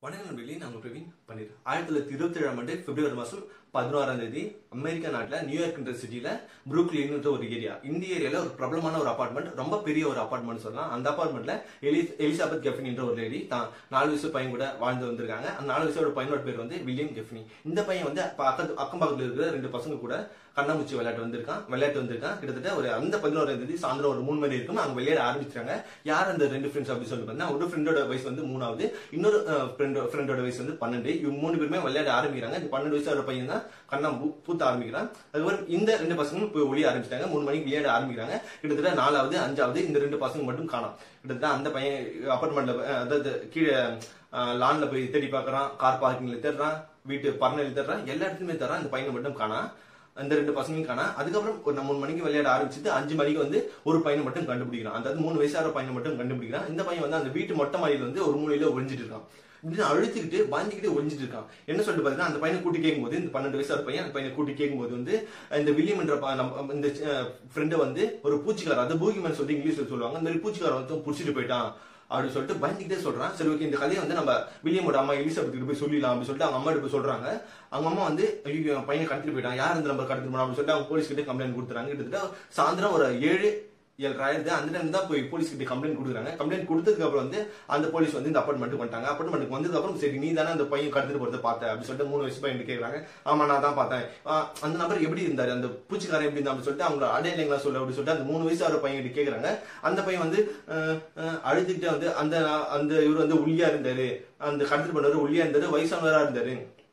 வணக்கம் நண்பர்களே நான் உங்கள் பிரவீன் பன்னீர் ஆயிரத்தி தொள்ளாயிரத்தி இருபத்தி ஏழாம் ஆண்டு பிப்ரவரி மாதம் பதினோராம் தேதி அமெரிக்கா நாட்டில் நியூயார்க்ன்ற சிட்டியில் புரூக்லின்ன்ற ஒரு ஏரியா இந்த ஏரியாவில் ஒரு பிரபலமான ஒரு அபார்ட்மெண்ட் ரொம்ப பெரிய ஒரு அபார்ட்மெண்ட் சொல்லலாம் அந்த அபார்ட்மெண்ட்ல எலி எலிசாபெத் கெஃபினின்ற ஒரு லேடி தான் நாலு வயசு பையன் கூட வாழ்ந்து வந்திருக்காங்க அந்த நாலு வயசோட பையனோட பேர் வந்து வில்லியம் கெஃபினி இந்த பையன் வந்து பக்கத்து அக்கம் பக்கத்தில் இருக்கிற ரெண்டு பசங்க கூட கண்ணாமூச்சி விளையாட்டு வந்திருக்கான் விளையாட்டு வந்திருக்கான் கிட்டத்தட்ட ஒரு அந்த பதினோராம் தேதி சாயந்தரம் ஒரு மூணு மணி இருக்கும் அவங்க விளையாட ஆரம்பிச்சாங்க யார் அந்த ரெண்டு ஃப்ரெண்ட்ஸ் அப்படி சொல்லி பார்த்தா ஒரு ஃப்ரெண்டோட வயசு வந்து மூணாவது இன்னொரு ஃப்ரெண்டோட வயசு வந்து பன்னெண்டு இவங்க மூணு பேருமே விளையாட ஆரம்பிக்கிறாங்க இந்த பன்னெண்டு வயசு ஒரு பையன் தான் கண்ணா பூ- பூத்த ஆரம்பிக்கிறான் அதுக்கப்புறம் இந்த ரெண்டு பசங்களும் போய் ஒளிய ஆரம்பிச்சிட்டாங்க மூணு மணிக்கு விளையாட ஆரம்பிக்கிறாங்க கிட்டத்தட்ட நாலாவது அஞ்சாவது இந்த ரெண்டு பசங்க மட்டும் காணோம் கிட்டத்தட்ட அந்த பையன் அபார்ட்மெண்ட்ல அதாவது கீழே லான்ல போய் தேடி பார்க்கறான் கார் பார்க்கிங்ல தேடுறான் வீட்டு பறனையில தேடுறான் எல்லா இடத்துலயுமே தேடுறான் இந்த பையனை மட்டும் காணா அந்த ரெண்டு பசங்களையும் காணா அதுக்கப்புறம் ஒரு மூணு மணிக்கு விளையாட ஆரம்பிச்சுட்டு அஞ்சு மணிக்கு வந்து ஒரு பையனை மட்டும் கண்டுபிடிக்கிறான் அதாவது மூணு வயசான பையனை மட்டும் கண்டுபிடிக்கிறான் இந்த பையன் வந்து அந்த வீட்டு மொட்டை மாடியில வந்து ஒரு மூலையில ஒளிஞ்சிட்டு இருக்கான் இப்படி அழுத்திக்கிட்டு பயந்துக்கிட்டு ஒளிஞ்சிட்டு இருக்கான் என்ன சொல்லிட்டு பாத்தீங்கன்னா அந்த பையனை கூட்டி கேட்கும்போது இந்த பன்னெண்டு வயசான பையன் அந்த பையனை கூட்டி கேட்கும்போது வந்து இந்த வில்லியம் என்ற ப- நம்ம- இந்த ஃப்ரெண்டு வந்து ஒரு பூச்சிக்காரன் அது பூகிமன் சொல்லி இங்கிலீஷ்ல சொல்லுவாங்க இந்த மாதிரி பூச்சிக்காரன் வந்து புடிச்சிட்டு போயிட்டான் அப்படின்னு சொல்லிட்டு பயந்துக்கிட்டே சொல்றான் சரி ஓகே இந்த கதையை வந்து நம்ம வில்லியமோட அம்மா எலிசபெத் கிட்ட போய் சொல்லிடலாம் அப்படின்னு சொல்லிட்டு அவங்க அம்மா கிட்ட போய் சொல்றாங்க அவங்க அம்மா வந்து ஐயோ என் பையனை கடத்திட்டு போயிட்டான் யார் இந்த நம்பர் கடத்திட்டு போனா அப்படின்னு சொல்லிட்டு அவங்க போலீஸ் கிட்ட கம்ப்ளைண்ட் கொடுத்துறாங்க கிட்டத்தட்ட சாயந்தரம் ஒரு ஏழு ஏழு ஆயிரத்து அந்த டைம் தான் போய் போலீஸ் கிட்ட கம்ப்ளைண்ட் கொடுக்குறாங்க கம்ப்ளைண்ட் கொடுத்ததுக்கு அப்புறம் வந்து அந்த போலீஸ் வந்து இந்த அப்பார்ட்மெண்ட் வந்துட்டாங்க அப்பார்ட்மெண்ட் வந்ததுக்கு அப்புறம் சரி நீ தானே அந்த பையன் கடத்திட்டு போறதை பார்த்த அப்படின்னு சொல்லிட்டு மூணு வயசு பையன் கேக்குறாங்க ஆமா நான் தான் பார்த்தேன் ஆ, அந்த நபர் எப்படி இருந்தாரு அந்த பூச்சிக்காரன் எப்படி இருந்தா அப்படின்னு சொல்லிட்டு அவங்க அடையாளங்களா சொல்ல அப்படின்னு சொல்லிட்டு அந்த மூணு வயசு ஆகிற பையன் கிட்ட கேக்குறாங்க அந்த பையன் வந்து அஹ், அஹ், அழுதுகிட்டே வந்து அந்த அந்த இவர் வந்து ஒல்லியா இருந்தாரு அந்த கடத்திட்டு பண்ணவர் ஒல்லியா இருந்தாரு வயசானவரா இருந்தாரு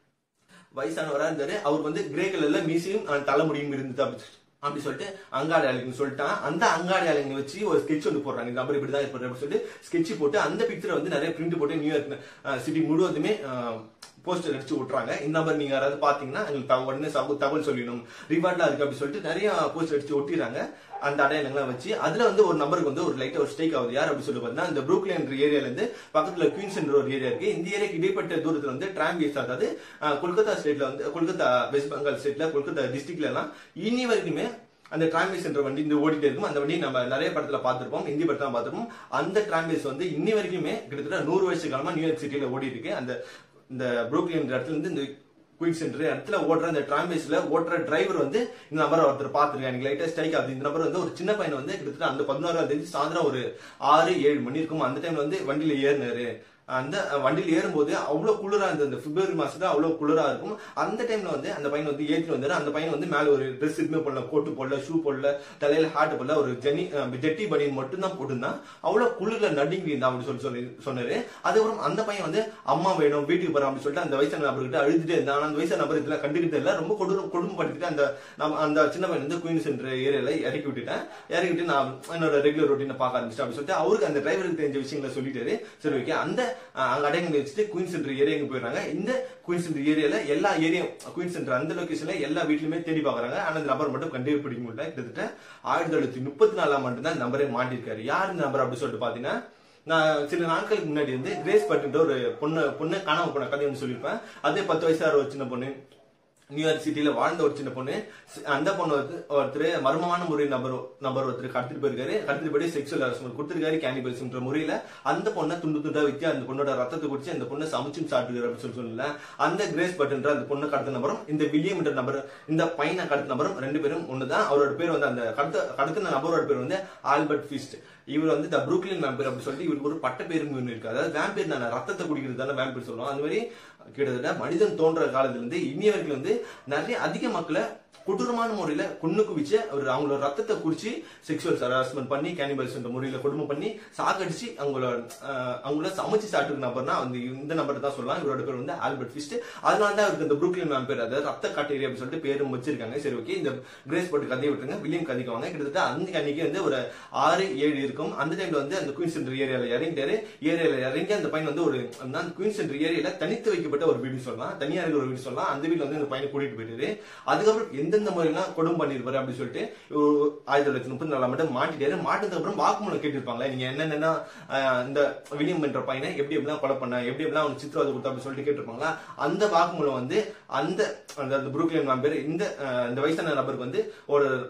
வயசானவரா இருந்தாரு அவர் வந்து கிரே கலர்ல மீசையும் அஹ், தலைமுடியும் இருந்தது அப்படி அப்படி சொல்லிட்டு அங்காடையாளிங்க சொல்லிட்டான் அந்த அங்காடையாளிங்க வச்சு ஒரு ஸ்கெட்ச் வந்து போடுறாங்க இந்த நபர் இப்படிதான் இருப்பாரு அப்படின்னு சொல்லிட்டு ஸ்கெட்ச் போட்டு அந்த பிக்சரை வந்து நிறைய பிரிண்ட் போட்டு நியூயார்க் சிட்டி முழுவதுமே போஸ்டர் அடிச்சு விட்டுறாங்க இந்த நம்பர் நீங்க யாராவது பாத்தீங்கன்னா எங்களுக்கு தகவல் உடனே சகு- தகவல் சொல்லணும் ரிவார்ட்லாம் இருக்கு அப்படி சொல்லிட்டு நிறைய போஸ்டர் அடிச்சு ஒட்டிடுறாங்க அந்த அடையாளங்கள்லாம் வச்சு அதுல வந்து ஒரு நம்பருக்கு வந்து ஒரு லைட்டா ஒரு ஸ்டேக் ஆகுது யார் அப்படி சொல்லி பார்த்தீங்கன்னா இந்த ப்ரூக்லின் ஏரியால இருந்து பக்கத்துல குயின்ஸ் என்ற ஒரு ஏரியா இருக்கு இந்த ஏரியாக்கு இடைப்பட்ட தூரத்துல வந்து ட்ராம் வேஸ் அதாவது அஹ், கொல்கத்தா ஸ்டேட்ல வந்து கொல்கத்தா வெஸ்ட் பெங்கால் ஸ்டேட்ல கொல்கத்தா டிஸ்ட்ரிக்ட்ல எல்லாம் இனி வரைக்குமே அந்த டிராம்பேஸ் என்ற வண்டி இந்த ஓடிட்டே இருக்கும் அந்த வண்டி நம்ம நிறைய படத்துல பார்த்திருப்போம் இந்தி படத்துல பார்த்திருப்போம் அந்த டிராம்பேஸ் வந்து இன்னி வரைக்குமே கிட்டத்தட்ட நூறு வருஷ காலமா நியூயார்க் சிட்டில ஓடி இருக்கு அந்த இந்த புரூக்லின் இடத்துல இருந்து இந்த குயிக் சென்டர் இடத்துல ஓடுற அந்த டிராம்பேஸ்ல ஓட்டுற டிரைவர் வந்து இந்த நம்பர் ஒருத்தர் பார்த்திருக்காங்க எனக்கு லைட்டா ஸ்ட்ரைக் ஆகுது இந்த நம்பர் வந்து ஒரு சின்ன பையன் வந்து கிட்டத்தட்ட அந்த பதினோராம் தேதி சாயந்தரம் ஒரு ஆறு ஏழு மணி இருக்கும் அந்த டைம்ல வந்து வண்டியில ஏறினாரு அந்த வண்டியில் ஏறும்போது அவ்வளவு குளிரா இருந்தது அந்த பிப்ரவரி மாசத்துல அவ்வளவு குளிரா இருக்கும் அந்த டைம்ல வந்து அந்த பையன் வந்து ஏற்றிட்டு வந்தாரு அந்த பையன் வந்து மேல ஒரு ட்ரெஸ் எதுவுமே போடல கோட்டு போடல ஷூ போடல தலையில ஹேட் போடல ஒரு ஜெனி ஜெட்டி பனியன் மட்டும் தான் போட்டிருந்தான் அவ்வளவு குளிர்ல நடுங்கி இருந்தான் அப்படின்னு சொல்லி சொல்லி சொன்னாரு அதுக்கப்புறம் அந்த பையன் வந்து அம்மா வேணும் வீட்டுக்கு போறான் அப்படின்னு சொல்லிட்டு அந்த வயசான நபர்கிட்ட அழுதுட்டே இருந்தான் ஆனா அந்த வயசான நபர் இதெல்லாம் கண்டுக்கிட்டு இல்ல ரொம்ப கொடூரம் கொடுமைப்படுத்திட்டு அந்த நம்ம அந்த சின்ன பையன் வந்து குயின்ஸ் என்ற ஏரியால இறக்கி விட்டுட்டேன் இறக்கி விட்டு நான் என்னோட ரெகுலர் ரொட்டீனை பார்க்க ஆரம்பிச்சிட்டேன் அப்படின்னு சொல்லிட்டு அவருக்கு அந்த டிரைவருக்கு தெரிஞ்ச விஷயங்களை சொல்லிட்டாரு சரி ஓகே அந்த அஹ், அங்க அடையங்களை வச்சுட்டு குயின் சென்டர் ஏரியாவுக்கு போயிடுறாங்க இந்த குயின் சென்டர் ஏரியால எல்லா ஏரியா குயின் சென்டர் அந்த லொகேஷன்ல எல்லா வீட்லயுமே தேடி பாக்குறாங்க ஆனா அந்த நபர் மட்டும் கண்டுபிடிக்க முடியல கிட்டத்தட்ட ஆயிரத்தி தொள்ளாயிரத்தி முப்பத்தி நாலாம் ஆண்டு தான் இந்த நம்பரே மாட்டிருக்காரு யார் இந்த நம்பர் அப்படி சொல்லிட்டு பாத்தீங்கன்னா நான் சில நாட்களுக்கு முன்னாடி வந்து கிரேஸ் பட்டுன்ற ஒரு பொண்ணு பொண்ணு காணாம போன கதை ஒன்று சொல்லியிருப்பேன் அதே பத்து வயசார ஒரு சின்ன பொண்ணு நியூயார்க் சிட்டில வாழ்ந்த ஒரு சின்ன பொண்ணு ஸ்- அந்த பொண்ணு வந்து ஒருத்தர் மர்மமான முறை நபர் நபர் ஒருத்தர் கடத்திட்டு போயிருக்காரு கடத்திட்டு போய் செக்ஷுவல் ஹராஸ்மெண்ட் கொடுத்திருக்காரு கேனிபல்ஸ்ன்ற முறையில அந்த பொண்ணை துண்டு துண்டா வச்சு அந்த பொண்ணோட ரத்தத்தை குடிச்சு அந்த பொண்ணை சமைச்சும் சாப்பிட்டுக்காரு அப்படின்னு சொல்லி சொல்லல அந்த கிரேஸ் பட்டுன்ற அந்த பொண்ணை கடத்த நபரும் இந்த வில்லியம் என்ற நபர் இந்த பையனை கடத்த நபரும் ரெண்டு பேரும் ஒண்ணுதான் அவரோட பேர் வந்து அந்த கடத்த கடத்தின நபரோட பேர் வந்து ஆல்பர்ட் ஃபீஸ்ட் இவர் வந்து த புரூக்லின் வேம்பர் அப்படின்னு சொல்லிட்டு இவருக்கு ஒரு பட்ட பேரும் ஒன்று இருக்கு அதாவது வேம்பீர் நான் ரத்தத்தை குடிக்கிறது தானே வேம்பீர் சொல்லுவோம் அந்த மாதிரி கிட்டத்தட்ட மனிதன் தோன்ற காலத்துல இருந்து இன்னி வரைக்கும் வந்து நிறைய அதிக மக்களை கொடூரமான முறையில கொன்னு குவிச்ச ஒரு அவங்களோட ரத்தத்தை குடிச்சு செக்ஷுவல் ஹராஸ்மெண்ட் பண்ணி கேனிபல்ஸ் முறையில கொடுமை பண்ணி சாகடிச்சு அவங்களோட அஹ், அவங்கள சமைச்சு சாப்பிட்டு நபர்னா அந்த இந்த நபர் தான் சொல்லலாம் இவரோட பேர் வந்து ஆல்பர்ட் ஃபிஸ்ட் அதனால தான் அவருக்கு இந்த புரூக்லின் மேம் பேர் அதாவது ரத்த காட்டேரி அப்படின்னு சொல்லிட்டு பேரும் வச்சிருக்காங்க சரி ஓகே இந்த கிரேஸ் போட்டு கதையை விட்டுருங்க வில்லியம் கதைக்கு வாங்க கிட்டத்தட்ட அந்த அன்னைக்கு வந்து ஒரு ஆறு ஏழு இருக்கும் அந்த டைம்ல வந்து அந்த குயின் சென்டர் ஏரியால இறங்கிட்டாரு ஏரியால இறங்கி அந்த பையன் வந்து ஒரு அந்த குயின் சென்டர் ஏரியால தனித்து வைக்கப்பட்ட ஒரு வீடு சொல்லலாம் தனியா இருக்கிற ஒரு வீடு சொல்லலாம் அந்த வீட்டுல வந்து இந்த பையனை கூட்டிட்டு போயிட்டாரு அதுக்கப்புறம் எந்தெந்த முறையெல்லாம் கொடுமை பண்ணிருப்பாரு அப்படின்னு சொல்லிட்டு ஒரு ஆயிரத்தி தொள்ளாயிரத்தி முப்பத்தி நாலாம் மட்டும் மாட்டிட்டாரு மாட்டினதுக்கு அப்புறம் வாக்குமூலம் கேட்டிருப்பாங்களே நீங்க என்னென்ன இந்த வில்லியம் என்ற பையனை எப்படி எப்படிலாம் கொலை பண்ண எப்படி எப்படிலாம் அவனுக்கு சித்திரவதை கொடுத்தா அப்படின்னு சொல்லிட்டு கேட்டிருப்பாங்களா அந்த வாக்குமூலம் வந்து அந்த அந்த புரூக்லின் நம்பர் இந்த அஹ், இந்த வயசான நபருக்கு வந்து ஒரு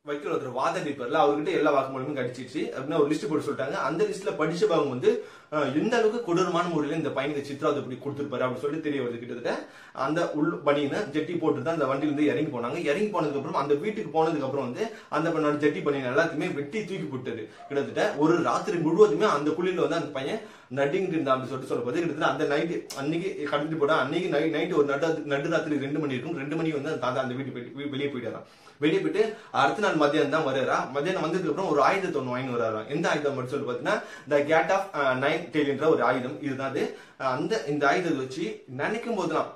வைக்கல் ஒருத்தர் வாதடிப்பார்ல அவர்கிட்ட எல்லா வாக்குமூலமும் கிடைச்சிச்சு அப்படின்னு ஒரு லிஸ்ட் போட்டு சொல்லிட்டாங்க அந்த லிஸ்ட்ல படிச்சவங்க வந்து அஹ், எந்த அளவுக்கு கொடூரமான முறையில இந்த பையனுக்கு சித்ராவது இப்படி கொடுத்துருப்பாரு அப்படின்னு சொல்லிட்டு தெரிய வருது கிட்டத்தட்ட அந்த உள் பனியனை ஜெட்டி போட்டு தான் அந்த வண்டியில இருந்து இறங்கி போனாங்க இறங்கி போனதுக்கு அப்புறம் அந்த வீட்டுக்கு போனதுக்கு அப்புறம் வந்து அந்த பையனோட ஜெட்டி பனியன் எல்லாத்தையுமே வெட்டி தூக்கி போட்டது கிட்டத்தட்ட ஒரு ராத்திரி முழுவதுமே அந்த குழியில வந்து அந்த பையன் நடிங்கிட்டு இருந்தான் அப்படின்னு சொல்லிட்டு சொல்லும்போது கிட்டத்தட்ட அந்த நைட்டு அன்னைக்கு கடத்திட்டு போட்டா அன்னைக்கு நைட் நைட்டு ஒரு நடு நடு ராத்திரி ரெண்டு மணி இருக்கும் ரெண்டு மணி வந்து அந்த தாத்தா அந்த வீட்டு போயிட்டு வெளியே போயிட்டாராம் வெளியே போயிட்டு அடுத்த நாள் மதியம் தான் வர்றாரா மதியானம் வந்ததுக்கு அப்புறம் ஒரு ஆயுதத்தை ஒன்று வாங்கி வர்றாராம் எந்த ஆயுதம் மட்டும் சொல்லி பார்த்தீங்கன்னா த கேட் ஆஃப் நைன் டெய்ல்ன்ற ஒரு ஆயுதம் இதுதான் அது அஹ் அந்த இந்த ஆயுதத்தை வச்சு நினைக்கும் போதுலாம்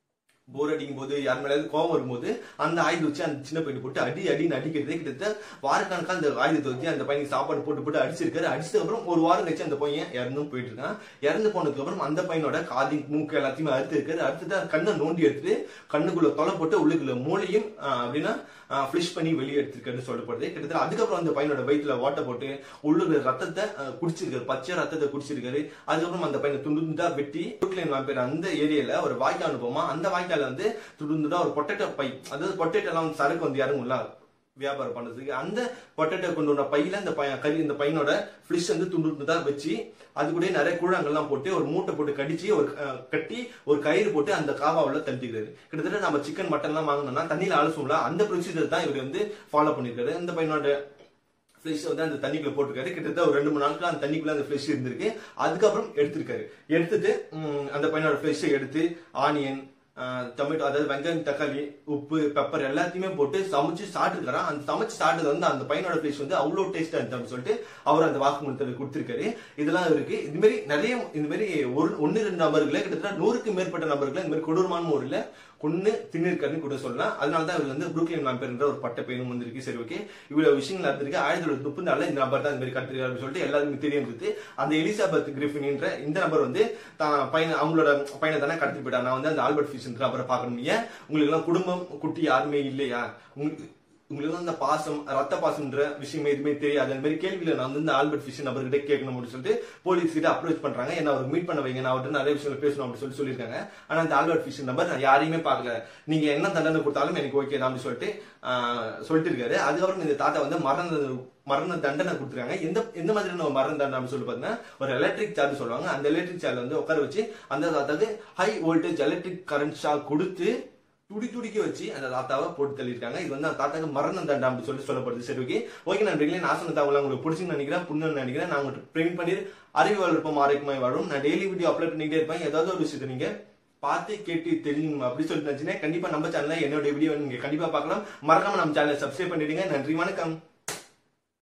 போர் அடிக்கும் போது யார் மேலாவது கோவம் வரும்போது அந்த ஆயுதம் வச்சு அந்த சின்ன பையனை போட்டு அடி அடின்னு அடிக்கிறதே கிட்டத்தட்ட வாரக்கணக்கா அந்த ஆயுதத்தை வச்சு அந்த பையனுக்கு சாப்பாடு போட்டு போட்டு அடிச்சிருக்காரு அடிச்சதுக்கு அப்புறம் ஒரு வாரம் கழிச்சு அந்த பையன் இறந்தும் போயிட்டு இருக்கான் இறந்து போனதுக்கு அப்புறம் அந்த பையனோட காதி மூக்கு எல்லாத்தையுமே அறுத்து இருக்காரு அடுத்தது அந்த கண்ணை நோண்டி எடுத்துட்டு கண்ணுக்குள்ள தொலை போட்டு உள்ளுக்குள்ள மூளையும் ஆஹ், அப்படின்னா ஃபிளிஷ் பண்ணி வெளியே எடுத்திருக்காருன்னு சொல்லப்படுது கிட்டத்தட்ட அதுக்கப்புறம் அந்த பையனோட வயிற்றுல ஓட்டை போட்டு உள்ளுக்குள்ள ரத்தத்தை ஆஹ், குடிச்சிருக்காரு பச்சை ரத்தத்தை குடிச்சிருக்காரு அதுக்கப்புறம் அந்த பையனை துண்டு துண்டா வெட்டி புருக்லைன் வாம்பேர் அந்த ஏரியால ஒரு வாய்க்கால் அனுப்புமா அந்த வாய்க்கால வந்து துண்டு துண்டா ஒரு பொட்டேட்டோ பை அதாவது பொட்டேட்டோ எல்லாம் வந்து சரக்கு வந்து இறங்கும்ல வியாபாரம் பண்றதுக்கு அந்த பொட்டேட்டோ கொண்டு வந்த பையில இந்த பையன் கறி இந்த பையனோட ஃபிளிஷ் வந்து துண்டு துண்டா வச்சு அது கூட நிறைய கூழாங்கல்லாம் போட்டு ஒரு மூட்டை போட்டு கடிச்சு ஒரு அஹ், கட்டி ஒரு கயிறு போட்டு அந்த காவாவுல தள்ளிக்கிறாரு கிட்டத்தட்ட நம்ம சிக்கன் மட்டன் எல்லாம் வாங்கணும்னா தண்ணியில அலசும்ல அந்த ப்ரொசீஜர் தான் இவர் வந்து ஃபாலோ பண்ணிருக்காரு இந்த பையனோட ஃபிளஷ் வந்து அந்த தண்ணிக்குள்ள போட்டிருக்காரு கிட்டத்தட்ட ஒரு ரெண்டு மூணு நாட்கள் அந்த தண்ணிக்குள்ள அந்த ஃபிளஷ் இருந்திருக்கு அதுக்கப்புறம் எடுத்திருக்காரு எடுத்துட்டு ம், அந்த பையனோட ஃபிளஷை எடுத்து ஆனியன் டொமேட்டோ அதாவது வெங்காயம் தக்காளி உப்பு பெப்பர் எல்லாத்தையுமே போட்டு சமைச்சு சாப்பிட்டுருக்காராம் அந்த சமைச்சு சாப்பிட்டது வந்து அந்த பையனோட ஃபிஷ் வந்து அவ்வளோ டேஸ்டா இருந்துச்சு அப்படின்னு சொல்லிட்டு அவர் அந்த வாக்குமூலத்தில் கொடுத்திருக்காரு இதெல்லாம் இருக்கு இது மாதிரி நிறைய இந்த மாதிரி ஒரு ஒன்னு ரெண்டு நபர்களை கிட்டத்தட்ட நூறுக்கு மேற்பட்ட நபர்களை இந்த மாதிரி கொடூரமான முறையில் கொன்னு தின்னிருக்காருன்னு கூட சொல்லலாம் அதனால தான் இவர் வந்து புரூக்லின் வாம்பேர்ன்ற ஒரு பட்ட பெயரும் வந்திருக்கு சரி ஓகே இவ்வளவு விஷயங்கள் நடந்திருக்கு ஆயிரத்தி தொள்ளாயிரத்தி முப்பது நாள்ல இந்த நபர் தான் இந்த மாதிரி கத்துருக்காரு அப்படின்னு சொல்லிட்டு எல்லாருக்கும் தெரிய இருந்தது அந்த எலிசாபெத் கிரிஃபின்ன்ற இந்த நபர் வந்து தான் பையன் அவங்களோட பையனை தானே கடத்தி போயிட்டா நான் வந்து அந்த ஆல்பர்ட் ஃபிஷ்ன்ற நபரை பார்க்கணும் ஏன் உங்களுக்கு எல்லாம் குடும்பம் குட்டி யாருமே இல்லையா உங்களுக்கு உங்களுக்கு வந்து அந்த பாசம் ரத்த பாசம்ன்ற விஷயம் எதுவுமே தெரியாது அந்த மாதிரி கேள்வியில நான் வந்து இந்த ஆல்பர்ட் ஃபிஷ் நபர்கிட்ட கேட்கணும் அப்படின்னு சொல்லிட்டு போலீஸ் கிட்ட அப்ரோச் பண்றாங்க என்ன அவர் மீட் பண்ண வைங்க நான் அவர்கிட்ட நிறைய விஷயங்கள் பேசணும் அப்படின்னு சொல்லி சொல்லியிருக்காங்க ஆனா அந்த ஆல்பர்ட் ஃபிஷ் நம்பர் நான் யாரையுமே பார்க்கல நீங்க என்ன தண்டனை கொடுத்தாலும் எனக்கு ஓகே தான் அப்படின்னு சொல்லிட்டு ஆஹ், சொல்லிட்டு இருக்காரு அதுக்கப்புறம் இந்த தாத்தா வந்து மரண மரண தண்டனை கொடுத்துருக்காங்க எந்த எந்த மாதிரியான மரண தண்டனை அப்படின்னு சொல்லி பார்த்தீங்கன்னா ஒரு எலக்ட்ரிக் சார்ஜ் சொல்லுவாங்க அந்த எலக்ட்ரிக் சார்ஜ் வந்து உட்கார வச்சு அந்த தாத்தாக்கு high voltage electric current shock கொடுத்து துடி துடிக்க வச்சு அந்த தாத்தாவை போட்டு தள்ளியிருக்காங்க இது வந்து அந்த தாத்தாக்கு மரண தண்டனை அப்படின்னு சொல்லி சொல்லப்படுது சரி ஓகே ஓகே நன்றிகளே நான் சொன்ன தகவல் உங்களுக்கு பிடிச்சுன்னு நினைக்கிறேன் புண்ணுன்னு நினைக்கிறேன் நான் உங்களுக்கு ப்ரிண்ட் பண்ணி அறிவு இருப்போம் ஆரோக்கியமாய் வாழும் நான் டெய்லி வீடியோ அப்லோட் பண்ணிட்டே இருப்பேன் ஏதாவது ஒரு விஷயத்தை நீங்க பார்த்து கேட்டு தெரியும் அப்படி சொல்லிட்டு நினைச்சுன்னா கண்டிப்பா நம்ம சேனல்ல என்னோட வீடியோ நீங்க கண்டிப்பா பார்க்கலாம் மறக்காம நம்ம சேனலை சப்ஸ்கிரைப் பண்ணிடுங்க நன்றி வணக்கம்